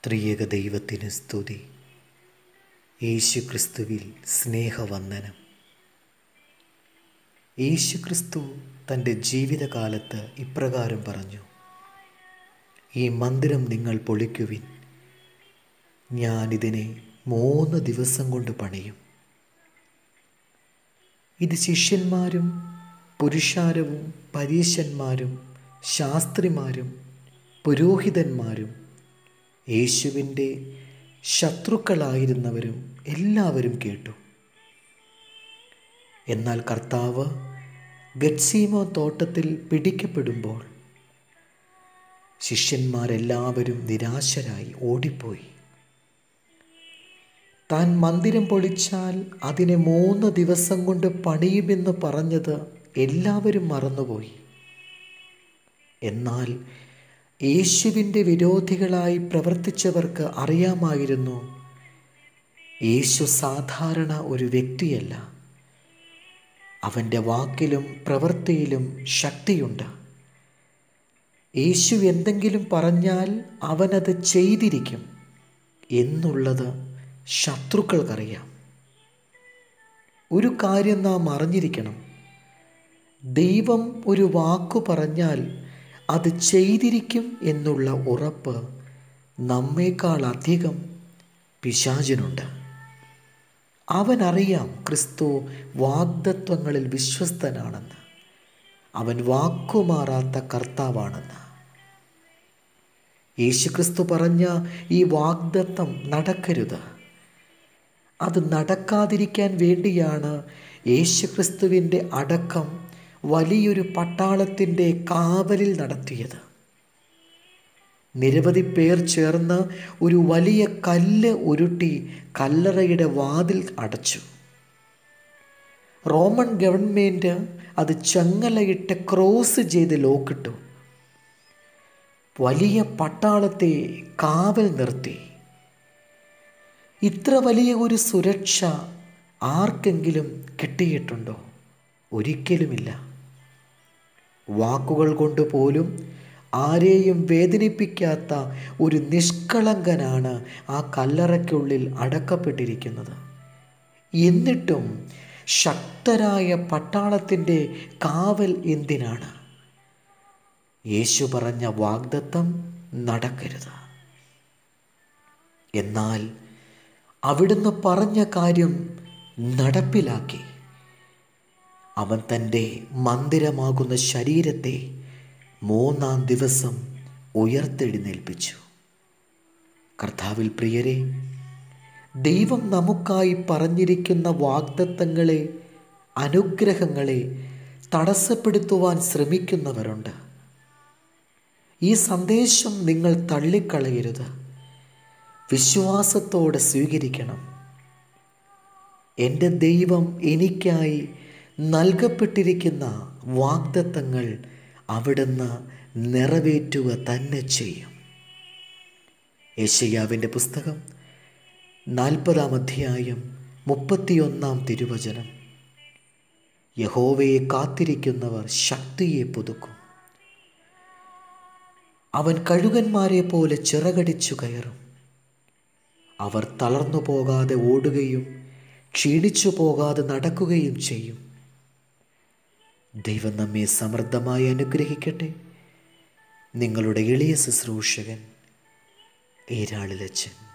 ത്രിയേക ദൈവത്തിന് സ്തുതി യേശുക്രിസ്തുവിൽ സ്നേഹവന്ദനം യേശുക്രിസ്തു തൻ്റെ ജീവിതകാലത്ത് ഇപ്രകാരം പറഞ്ഞു ഈ മന്ദിരം നിങ്ങൾ പൊളിക്കുവിൻ ഞാനിതിനെ മൂന്ന് ദിവസം കൊണ്ട് പണിയും ഇത് ശിഷ്യന്മാരും പുരുഷാരവും പരീശന്മാരും ശാസ്ത്രിമാരും പുരോഹിതന്മാരും യേശുവിൻ്റെ ശത്രുക്കളായിരുന്നവരും എല്ലാവരും കേട്ടു എന്നാൽ കർത്താവ് ഗത്സീമോ തോട്ടത്തിൽ പിടിക്കപ്പെടുമ്പോൾ ശിഷ്യന്മാരെല്ലാവരും നിരാശരായി ഓടിപ്പോയി താൻ മന്ദിരം പൊളിച്ചാൽ അതിനെ മൂന്ന് ദിവസം കൊണ്ട് പണിയുമെന്ന് പറഞ്ഞത് എല്ലാവരും മറന്നുപോയി എന്നാൽ യേശുവിൻ്റെ വിരോധികളായി പ്രവർത്തിച്ചവർക്ക് അറിയാമായിരുന്നു യേശു സാധാരണ ഒരു വ്യക്തിയല്ല അവൻ്റെ വാക്കിലും പ്രവൃത്തിയിലും ശക്തിയുണ്ട് യേശു എന്തെങ്കിലും പറഞ്ഞാൽ അവനത് ചെയ്തിരിക്കും എന്നുള്ളത് ശത്രുക്കൾക്കറിയാം ഒരു കാര്യം നാം അറിഞ്ഞിരിക്കണം ദൈവം ഒരു വാക്കു പറഞ്ഞാൽ അത് ചെയ്തിരിക്കും എന്നുള്ള ഉറപ്പ് നമ്മേക്കാൾ അധികം പിശാചിനുണ്ട് അവനറിയാം ക്രിസ്തു വാഗ്ദത്വങ്ങളിൽ വിശ്വസ്തനാണെന്ന് അവൻ വാക്കുമാറാത്ത കർത്താവാണെന്ന് യേശുക്രിസ്തു പറഞ്ഞ ഈ വാഗ്ദത്തം നടക്കരുത് അത് നടക്കാതിരിക്കാൻ വേണ്ടിയാണ് യേശുക്രിസ്തുവിൻ്റെ അടക്കം വലിയൊരു പട്ടാളത്തിൻ്റെ കാവലിൽ നടത്തിയത് നിരവധി പേർ ചേർന്ന് ഒരു വലിയ കല്ല് ഉരുട്ടി കല്ലറയുടെ വാതിൽ അടച്ചു റോമൻ ഗവൺമെൻറ് അത് ചങ്ങലയിട്ട് ക്രോസ് ചെയ്ത് ലോക്കിട്ടു വലിയ പട്ടാളത്തെ കാവൽ നിർത്തി ഇത്ര വലിയ ഒരു സുരക്ഷ ആർക്കെങ്കിലും കിട്ടിയിട്ടുണ്ടോ ഒരിക്കലുമില്ല വാക്കുകൾ കൊണ്ട് പോലും ആരെയും വേദനിപ്പിക്കാത്ത ഒരു നിഷ്കളങ്കനാണ് ആ കല്ലറയ്ക്കുള്ളിൽ അടക്കപ്പെട്ടിരിക്കുന്നത് എന്നിട്ടും ശക്തരായ പട്ടാളത്തിൻ്റെ കാവൽ എന്തിനാണ് യേശു പറഞ്ഞ വാഗ്ദത്തം നടക്കരുത് എന്നാൽ അവിടുന്ന് പറഞ്ഞ കാര്യം നടപ്പിലാക്കി അവൻ തൻ്റെ മന്ദിരമാകുന്ന ശരീരത്തെ മൂന്നാം ദിവസം ഉയർത്തെഴുന്നേൽപ്പിച്ചു കർത്താവിൽ പ്രിയരെ ദൈവം നമുക്കായി പറഞ്ഞിരിക്കുന്ന വാഗ്ദത്തങ്ങളെ അനുഗ്രഹങ്ങളെ തടസ്സപ്പെടുത്തുവാൻ ശ്രമിക്കുന്നവരുണ്ട് ഈ സന്ദേശം നിങ്ങൾ തള്ളിക്കളയരുത് വിശ്വാസത്തോടെ സ്വീകരിക്കണം എൻ്റെ ദൈവം എനിക്കായി നൽകപ്പെട്ടിരിക്കുന്ന വാഗ്ദത്തങ്ങൾ അവിടുന്ന് നിറവേറ്റുക തന്നെ ചെയ്യും യേശയ്യാവിൻ്റെ പുസ്തകം നാൽപ്പതാം അധ്യായം മുപ്പത്തിയൊന്നാം തിരുവചനം യഹോവയെ കാത്തിരിക്കുന്നവർ ശക്തിയെ പുതുക്കും അവൻ കഴുകന്മാരെ പോലെ ചിറകടിച്ചു കയറും അവർ തളർന്നു പോകാതെ ഓടുകയും ക്ഷീണിച്ചു പോകാതെ നടക്കുകയും ചെയ്യും ദൈവം നമ്മെ സമൃദ്ധമായി അനുഗ്രഹിക്കട്ടെ നിങ്ങളുടെ എളിയ ശുശ്രൂഷകൻ ഏരാളിലച്ചൻ